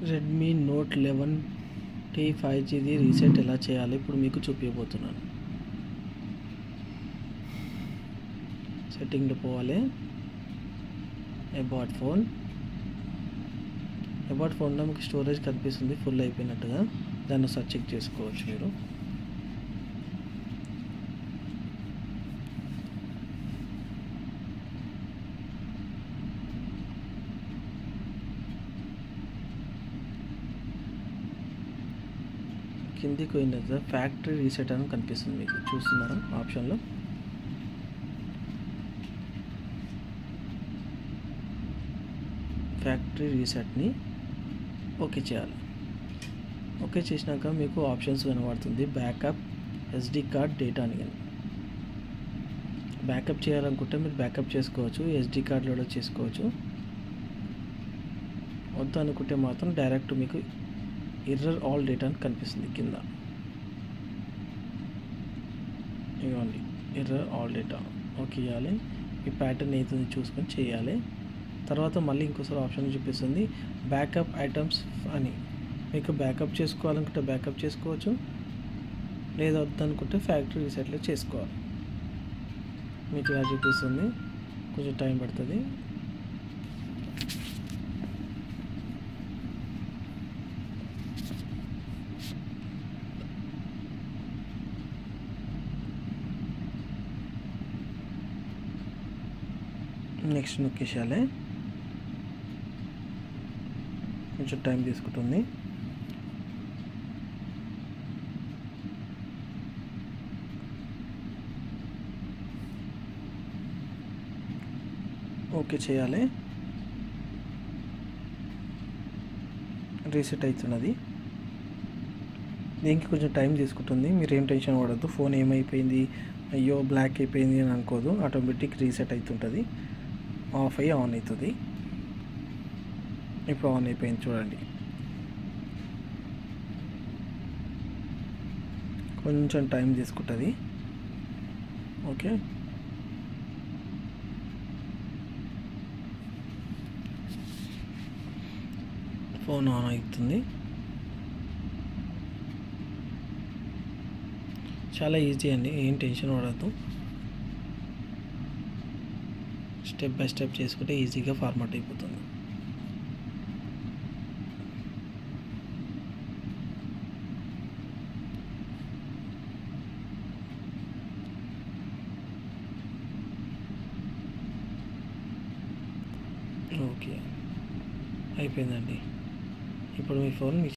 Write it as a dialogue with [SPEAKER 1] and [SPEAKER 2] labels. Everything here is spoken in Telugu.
[SPEAKER 1] Redmi Note eleven T five జీది రీసెట్ ఎలా చేయాలో ఇప్పుడు మీకు చూపించబోతున్నాను సెట్టింగ్లో పోవాలి అబౌట్ ఫోన్ అబౌట్ ఫోన్లో మీకు స్టోరేజ్ కనిపిస్తుంది ఫుల్ అయిపోయినట్టుగా దాన్ని ఒకసారి చెక్ చేసుకోవచ్చు మీరు కిందికి పోయిన తర్వాత ఫ్యాక్టరీ రీసెట్ అని కనిపిస్తుంది మీకు చూస్తున్నారా ఆప్షన్లో ఫ్యాక్టరీ రీసెట్ని ఓకే చేయాలి ఓకే చేసినాక మీకు ఆప్షన్స్ కనబడుతుంది బ్యాకప్ ఎస్డి కార్డ్ డేటా అని కానీ బ్యాకప్ చేయాలనుకుంటే మీరు బ్యాకప్ చేసుకోవచ్చు ఎస్డి కార్డ్లో చేసుకోవచ్చు వద్దు అనుకుంటే మాత్రం డైరెక్ట్ మీకు ఎర్రర్ ఆల్ డేటా అని కనిపిస్తుంది కింద ఇవ్వండి ఎర్రర్ ఆల్ డేటా ఓకే ఇవ్వాలి ఈ ప్యాటర్న్ ఏదైతే చూసుకొని చేయాలి తర్వాత మళ్ళీ ఇంకోసారి ఆప్షన్ చూపిస్తుంది బ్యాకప్ ఐటమ్స్ అని మీకు బ్యాకప్ చేసుకోవాలనుకుంటే బ్యాకప్ చేసుకోవచ్చు లేదా వద్దనుకుంటే ఫ్యాక్టరీ రీసెట్లో చేసుకోవాలి మీకు ఇలా చూపిస్తుంది కొంచెం టైం పడుతుంది నెక్స్ట్ నొక్కేసాలి కొంచెం టైం తీసుకుంటుంది ఓకే చేయాలి రీసెట్ అవుతున్నది దీనికి కొంచెం టైం తీసుకుంటుంది మీరు ఏం టెన్షన్ పడద్దు ఫోన్ ఏమైపోయింది అయ్యో బ్లాక్ అయిపోయింది అని అనుకోదు ఆటోమేటిక్ రీసెట్ అవుతుంటుంది ఆఫ్ అయ్యి ఆన్ అవుతుంది ఇప్పుడు ఆన్ అయిపోయింది చూడండి కొంచెం టైం తీసుకుంటుంది ఓకే ఫోన్ ఆన్ అవుతుంది చాలా ఈజీ అండి ఏం టెన్షన్ పడద్దు స్టెప్ బై స్టెప్ చేసుకుంటే ఈజీగా ఫార్మాట్ అయిపోతుంది ఓకే అయిపోయిందండి ఇప్పుడు మీ ఫోన్ మీ